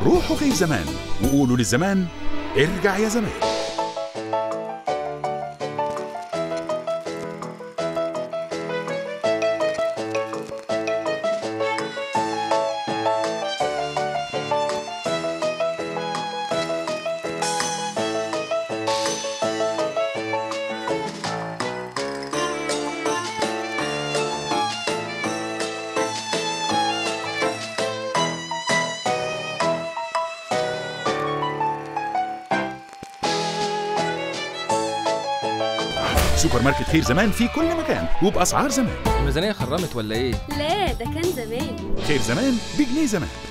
روحوا خير زمان وقولوا للزمان ارجع يا زمان سوبر ماركت خير زمان في كل مكان وبأسعار زمان الميزانية خرمت ولا ايه؟ لا ده كان زمان خير زمان بجنيه زمان